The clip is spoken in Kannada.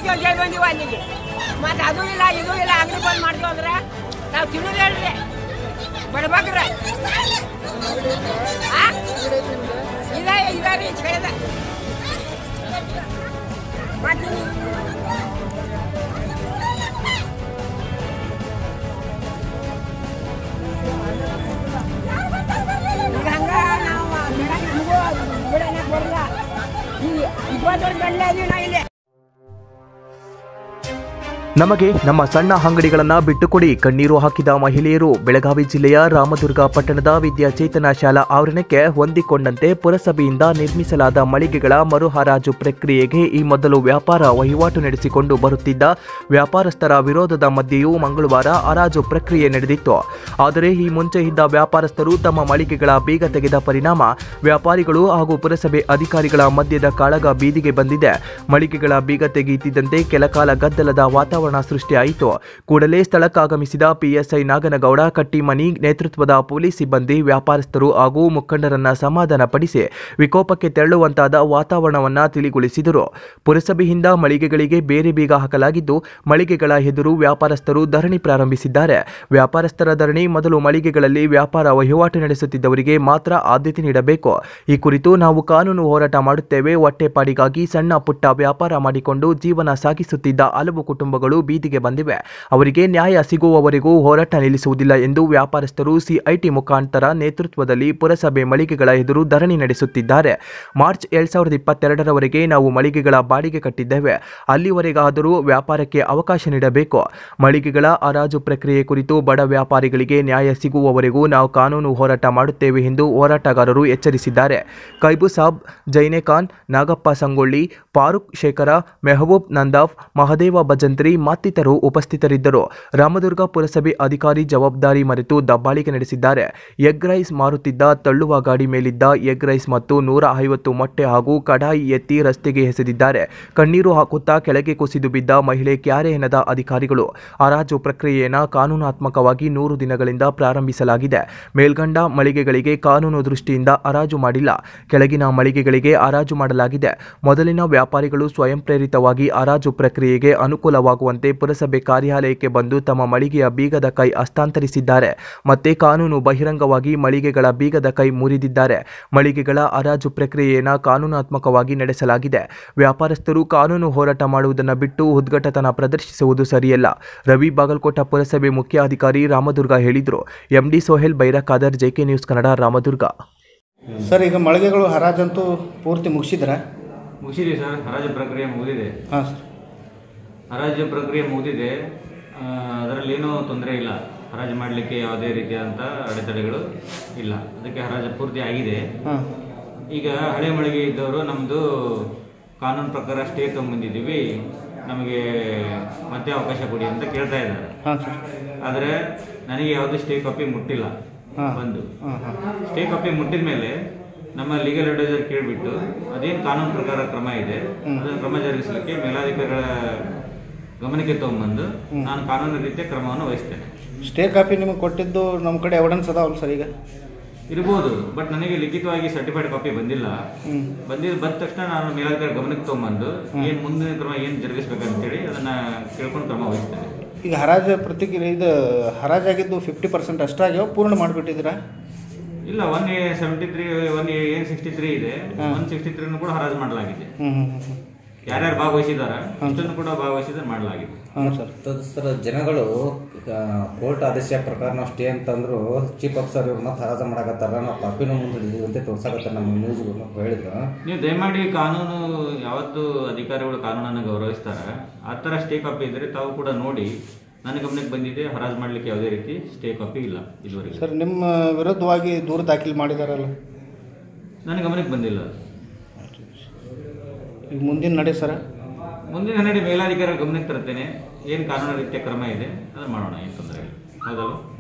ಅಂತ ಹೇಳಿ ಬಂದೀವಿ ಅಲ್ಲಿಗೆ ಮತ್ತೆ ಅದು ಇಲ್ಲ ಇದು ಇಲ್ಲ ಅಂಗಡಿ ಬಂದ್ ಮಾಡ್ತೀವಿ ಅಂದ್ರೆ ನಾವು ತಿನ್ನೋದು ಹೇಳ್ರಿ ಬಡಬಗ್ರ ಇದ ಇದಾರಿ ಈಚೆ ಕಡೆದ ಮತ್ತೆ ಈಗ ಹಂಗ ನಾವು ಮೇಡಮ್ ನಮಗೂ ಬಿಡೋಣ ಬರಲ್ಲ ಈ ಇಪ್ಪತ್ತು ವರ್ಷ ಗಂಟ್ಲೆ ಅದೀವಿ ನಾವು ಇಲ್ಲಿ ನಮಗೆ ನಮ್ಮ ಸಣ್ಣ ಅಂಗಡಿಗಳನ್ನ ಬಿಟ್ಟುಕೊಡಿ ಕಣ್ಣೀರು ಹಾಕಿದ ಮಹಿಳೆಯರು ಬೆಳಗಾವಿ ಜಿಲ್ಲೆಯ ರಾಮದುರ್ಗ ಪಟ್ಟಣದ ವಿದ್ಯಾಚೇತನ ಶಾಲಾ ಆವರಣಕ್ಕೆ ಹೊಂದಿಕೊಂಡಂತೆ ಪುರಸಭೆಯಿಂದ ನಿರ್ಮಿಸಲಾದ ಮಳಿಗೆಗಳ ಮರು ಹರಾಜು ಪ್ರಕ್ರಿಯೆಗೆ ಈ ಮೊದಲು ವ್ಯಾಪಾರ ವಹಿವಾಟು ನಡೆಸಿಕೊಂಡು ಬರುತ್ತಿದ್ದ ವ್ಯಾಪಾರಸ್ಥರ ವಿರೋಧದ ಮಧ್ಯೆಯೂ ಮಂಗಳವಾರ ಹರಾಜು ಪ್ರಕ್ರಿಯೆ ನಡೆದಿತ್ತು ಆದರೆ ಈ ಮುಂಚೆ ಇದ್ದ ವ್ಯಾಪಾರಸ್ಥರು ತಮ್ಮ ಮಳಿಗೆಗಳ ಬೀಗ ತೆಗೆದ ಪರಿಣಾಮ ವ್ಯಾಪಾರಿಗಳು ಹಾಗೂ ಪುರಸಭೆ ಅಧಿಕಾರಿಗಳ ಮಧ್ಯದ ಕಾಳಗ ಬೀದಿಗೆ ಬಂದಿದೆ ಮಳಿಗೆಗಳ ಬೀಗ ತೆಗೆಯುತ್ತಿದ್ದಂತೆ ಕೆಲಕಾಲ ಗದ್ದಲದ ವಾತಾವರಣ ಸೃಷ್ಟಿಯಾಯಿತು ಕೂಡಲೇ ಸ್ಥಳಕ್ಕಾಗಮಿಸಿದ ಪಿಎಸ್ಐ ನಾಗನಗೌಡ ಕಟ್ಟಿಮನಿ ನೇತೃತ್ವದ ಪೊಲೀಸ್ ಸಿಬ್ಬಂದಿ ವ್ಯಾಪಾರಸ್ಥರು ಹಾಗೂ ಮುಖಂಡರನ್ನ ಸಮಾಧಾನಪಡಿಸಿ ವಿಕೋಪಕ್ಕೆ ತೆರಳುವಂತಾದ ವಾತಾವರಣವನ್ನ ತಿಳಿಗೊಳಿಸಿದರು ಪುರಸಭೆಯಿಂದ ಮಳಿಗೆಗಳಿಗೆ ಬೇರೆ ಬೀಗ ಹಾಕಲಾಗಿದ್ದು ಮಳಿಗೆಗಳ ಎದುರು ವ್ಯಾಪಾರಸ್ಥರು ಧರಣಿ ಪ್ರಾರಂಭಿಸಿದ್ದಾರೆ ವ್ಯಾಪಾರಸ್ಥರ ಧರಣಿ ಮೊದಲು ಮಳಿಗೆಗಳಲ್ಲಿ ವ್ಯಾಪಾರ ವಹಿವಾಟು ನಡೆಸುತ್ತಿದ್ದವರಿಗೆ ಮಾತ್ರ ಆದ್ಯತೆ ನೀಡಬೇಕು ಈ ಕುರಿತು ನಾವು ಕಾನೂನು ಹೋರಾಟ ಮಾಡುತ್ತೇವೆ ಹೊಟ್ಟೆಪಾಡಿಗಾಗಿ ಸಣ್ಣ ಪುಟ್ಟ ವ್ಯಾಪಾರ ಮಾಡಿಕೊಂಡು ಜೀವನ ಸಾಗಿಸುತ್ತಿದ್ದ ಹಲವು ಕುಟುಂಬಗಳು ಬೀದಿಗೆ ಬಂದಿವೆ ಅವರಿಗೆ ನ್ಯಾಯ ಸಿಗುವವರೆಗೂ ಹೋರಾಟ ನಿಲ್ಲಿಸುವುದಿಲ್ಲ ಎಂದು ವ್ಯಾಪಾರಸ್ಥರು ಸಿಐಟಿ ಮುಖಾಂತರ ನೇತೃತ್ವದಲ್ಲಿ ಪುರಸಭೆ ಮಳಿಗೆಗಳ ಎದುರು ಧರಣಿ ನಡೆಸುತ್ತಿದ್ದಾರೆ ಮಾರ್ಚ್ ಎರಡ್ ಸಾವಿರದ ಇಪ್ಪತ್ತೆರಡರವರೆಗೆ ನಾವು ಮಳಿಗೆಗಳ ಬಾಡಿಗೆ ಕಟ್ಟಿದ್ದೇವೆ ಅಲ್ಲಿವರೆಗಾದರೂ ವ್ಯಾಪಾರಕ್ಕೆ ಅವಕಾಶ ನೀಡಬೇಕು ಮಳಿಗೆಗಳ ಹರಾಜು ಪ್ರಕ್ರಿಯೆ ಕುರಿತು ಬಡ ವ್ಯಾಪಾರಿಗಳಿಗೆ ನ್ಯಾಯ ಸಿಗುವವರೆಗೂ ನಾವು ಕಾನೂನು ಹೋರಾಟ ಮಾಡುತ್ತೇವೆ ಎಂದು ಹೋರಾಟಗಾರರು ಎಚ್ಚರಿಸಿದ್ದಾರೆ ಕೈಬು ಸಾಬ್ ಜೈನೆ ಖಾನ್ ನಾಗಪ್ಪ ಸಂಗೊಳ್ಳಿ ಫಾರೂಕ್ ಶೇಖರ ಮೆಹಬೂಬ್ ನಂದಾಫ್ ಮಹದೇವ ಭಜಂತ್ರಿ ಮತ್ತಿತರರು ಉಪಸ್ಥಿತರಿದ್ದರು ರಾಮದುರ್ಗ ಪುರಸಭೆ ಅಧಿಕಾರಿ ಜವಾಬ್ದಾರಿ ಮರೆತು ದಬ್ಬಾಳಿಕೆ ನಡೆಸಿದ್ದಾರೆ ಎಗ್ ರೈಸ್ ಮಾರುತ್ತಿದ್ದ ತಳ್ಳುವ ಗಾಡಿ ಮೇಲಿದ್ದ ಎಗ್ ರೈಸ್ ಮತ್ತು ನೂರ ಐವತ್ತು ಮೊಟ್ಟೆ ಹಾಗೂ ಕಡಾಯಿ ಎತ್ತಿ ರಸ್ತೆಗೆ ಎಸೆದಿದ್ದಾರೆ ಕಣ್ಣೀರು ಹಾಕುತ್ತಾ ಕೆಳಗೆ ಕುಸಿದು ಬಿದ್ದ ಮಹಿಳೆ ಕ್ಯಾರೆ ಎನ್ನದ ಅಧಿಕಾರಿಗಳು ಹರಾಜು ಪ್ರಕ್ರಿಯೆಯನ್ನು ಕಾನೂನಾತ್ಮಕವಾಗಿ ನೂರು ದಿನಗಳಿಂದ ಪ್ರಾರಂಭಿಸಲಾಗಿದೆ ಮೇಲ್ಗಂಡ ಮಳಿಗೆಗಳಿಗೆ ಕಾನೂನು ದೃಷ್ಟಿಯಿಂದ ಹರಾಜು ಮಾಡಿಲ್ಲ ಕೆಳಗಿನ ಮಳಿಗೆಗಳಿಗೆ ಹರಾಜು ಮಾಡಲಾಗಿದೆ ಮೊದಲಿನ ವ್ಯಾಪಾರಿಗಳು ಸ್ವಯಂ ಪ್ರೇರಿತವಾಗಿ ಹರಾಜು ಪ್ರಕ್ರಿಯೆಗೆ ಅನುಕೂಲವಾಗುವಂತೆ ಪುರಸಭೆ ಕಾರ್ಯಾಲಯಕ್ಕೆ ಬಂದು ತಮ್ಮ ಮಳಿಗೆಯ ಬೀಗದ ಕೈ ಹಸ್ತಾಂತರಿಸಿದ್ದಾರೆ ಮತ್ತೆ ಕಾನೂನು ಬಹಿರಂಗವಾಗಿ ಮಳಿಗೆಗಳ ಬೀಗದ ಕೈ ಮುರಿದಿದ್ದಾರೆ ಮಳಿಗೆಗಳ ಹರಾಜು ಪ್ರಕ್ರಿಯೆಯನ್ನು ಕಾನೂನಾತ್ಮಕವಾಗಿ ನಡೆಸಲಾಗಿದೆ ವ್ಯಾಪಾರಸ್ಥರು ಕಾನೂನು ಹೋರಾಟ ಮಾಡುವುದನ್ನು ಬಿಟ್ಟು ಉದ್ಘಟತನ ಪ್ರದರ್ಶಿಸುವುದು ಸರಿಯಲ್ಲ ರವಿ ಬಾಗಲಕೋಟ ಪುರಸಭೆ ಮುಖ್ಯಾಧಿಕಾರಿ ರಾಮದುರ್ಗ ಹೇಳಿದರು MD Sohel Bairakhadar JK news Kannada Ramdurg sir ಈಗ ಮಳಿಗೆಗಳು ಹರಾಜಂತೂ ಪೂರ್ತಿ ಮುಗಿಸಿದ್ರ ಮುಗಿಸಿದೆ ಸರ್ ಹರಾಜು ಪ್ರಕ್ರಿಯೆ ಮುಗಿದಿದೆ ಹಾಂ ಸರ್ ಹರಾಜು ಪ್ರಕ್ರಿಯೆ ಮುಗಿದಿದೆ ಅದರಲ್ಲಿ ಏನೂ ತೊಂದರೆ ಇಲ್ಲ ಹರಾಜು ಮಾಡಲಿಕ್ಕೆ ಯಾವುದೇ ರೀತಿಯಾದಂಥ ಅಡೆತಡೆಗಳು ಇಲ್ಲ ಅದಕ್ಕೆ ಹರಾಜು ಪೂರ್ತಿ ಆಗಿದೆ ಹಾಂ ಈಗ ಹಳೆ ಮಳಿಗೆ ಇದ್ದವರು ನಮ್ಮದು ಕಾನೂನು ಪ್ರಕಾರ ಸ್ಟೇ ತೊಗೊಂಬಂದಿದ್ದೀವಿ ನಮಗೆ ಮತ್ತೆ ಅವಕಾಶ ಕೊಡಿ ಅಂತ ಕೇಳ್ತಾ ಇದ್ದಾರೆ ಹಾಂ ಸರ್ ಆದರೆ ನನಗೆ ಯಾವುದೇ ಸ್ಟೇ ಕಾಪಿ ಮುಟ್ಟಿಲ್ಲ ಹಾಂ. ಬಂದು ಹಾಂ ಹಾಂ ಸ್ಟೇ ಕಾಪಿ ಮುಟ್ಟಿದ ಮೇಲೆ ನಮ್ಮ ಲೀಗಲ್ ಅಡ್ವೈಸರ್ ಕೇಳಿಬಿಟ್ಟು ಅದೇನು ಕಾನೂನು ಪ್ರಕಾರ ಕ್ರಮ ಇದೆ ಅದನ್ನು ಕ್ರಮ ಜರುಗಿಸಲಿಕ್ಕೆ ಮೇಲಾಧಿಕಾರಿಗಳ ಗಮನಕ್ಕೆ ತಗೊಂಬಂದು ನಾನು ಕಾನೂನು ರೀತಿಯ ಕ್ರಮವನ್ನು ವಹಿಸ್ತೇನೆ ಸ್ಟೇ ಕಾಪಿ ನಿಮಗೆ ಕೊಟ್ಟಿದ್ದು ನಮ್ಮ ಕಡೆ ಎವಿಡೆನ್ಸ್ ಅದಾವಲ್ಲ ಸರ್ ಈಗ ಇರ್ಬೋದು ಬಟ್ ನನಗೆ ಲಿಖಿತವಾಗಿ ಸರ್ಟಿಫೈಡ್ ಕಾಪಿ ಬಂದಿಲ್ಲ ಹ್ಞೂ ಬಂದಿದ್ದು ಬಂದ ತಕ್ಷಣ ನಾನು ಮೇಲಾಧಿಕಾರಿ ಗಮನಕ್ಕೆ ತಗೊಂಬಂದು ಏನು ಮುಂದಿನ ಕ್ರಮ ಏನು ಜರುಗಿಸ್ಬೇಕಂತೇಳಿ ಅದನ್ನು ಕೇಳ್ಕೊಂಡು ಕ್ರಮ ವಹಿಸ್ತೇನೆ ಈಗ ಹರಾಜು ಪ್ರತಿಕ್ರಿಯೆ ಇದು ಹರಾಜಾಗಿದ್ದು ಫಿಫ್ಟಿ ಪರ್ಸೆಂಟ್ ಅಷ್ಟಾಗ್ಯಾವ ಪೂರ್ಣ ಮಾಡಿಬಿಟ್ಟಿದ್ದೀರಾ ಇಲ್ಲ one A seventy three one A ಏನ್ ಸಿಕ್ಸ್ಟಿ ತ್ರೀ ಇದೆ ಒನ್ ಸಿಕ್ಸ್ಟಿ ತ್ರೀನು ಕೂಡ ಹರಾಜು ಮಾಡಲಾಗಿದೆ ಹ್ಞೂ ಹ್ಞೂ ಹ್ಞೂ ಯಾರ್ಯಾರು ಭಾಗವಹಿಸಿದಾರ ಇಷ್ಟನ್ನು ಕೂಡ ಭಾಗವಹಿಸಿದ್ರೆ ಮಾಡಲಾಗಿದೆ ಹಾಂ ಸರ್ ಸರ್ ಜನಗಳು ಕೋರ್ಟ್ ಆದೇಶ ಪ್ರಕಾರ ನಾವು ಸ್ಟೇ ಅಂತಂದ್ರು ಚೀಫ್ ಆಫೀಸರ್ ಇವ್ರು ಮತ್ತೆ ಹರಾಜು ಮಾಡಕತ್ತಾರ ನಾವು ಕಾಪಿನೂ ಮುಂದೆ ಅಂತ ತೋರ್ಸಕತ್ತಾರ ನಮ್ಮ ನ್ಯೂಸ್ಗಳು ಹೇಳಿದ್ರು ನೀವು ದಯಮಾಡಿ ಕಾನೂನು ಯಾವತ್ತು ಅಧಿಕಾರಿಗಳು ಕಾನೂನನ್ನು ಗೌರವಿಸ್ತಾರೆ ಆ ಥರ ಸ್ಟೇ ಕಾಪಿ ಇದ್ರೆ ತಾವು ಕೂಡ ನೋಡಿ ನನ್ನ ಗಮನಕ್ಕೆ ಬಂದಿದೆ ಹರಾಜು ಮಾಡಲಿಕ್ಕೆ ಯಾವುದೇ ರೀತಿ ಸ್ಟೇ ಕಾಪಿ ಇಲ್ಲ ಇದುವರೆಗೆ ಸರ್ ನಿಮ್ಮ ವಿರುದ್ಧವಾಗಿ ದೂರು ದಾಖಲು ಮಾಡಿದಾರಲ್ಲ ನನ್ನ ಗಮನಕ್ಕೆ ಬಂದಿಲ್ಲ ಅದು. ಈಗ ಮುಂದಿನ ನಡೆ ಸರ ಮುಂದಿನ ನಡೆ ಮೇಲಾಧಿಕಾರಿಗಳ ಗಮನಕ್ಕೆ ತರ್ತೇನೆ ಏನು ಕಾನೂನು ರೀತಿಯ ಕ್ರಮ ಇದೆ ಅದನ್ನು ಮಾಡೋಣ ಏನು ತೊಂದರೆ ಇಲ್ಲ ಹೌದಲ್ವ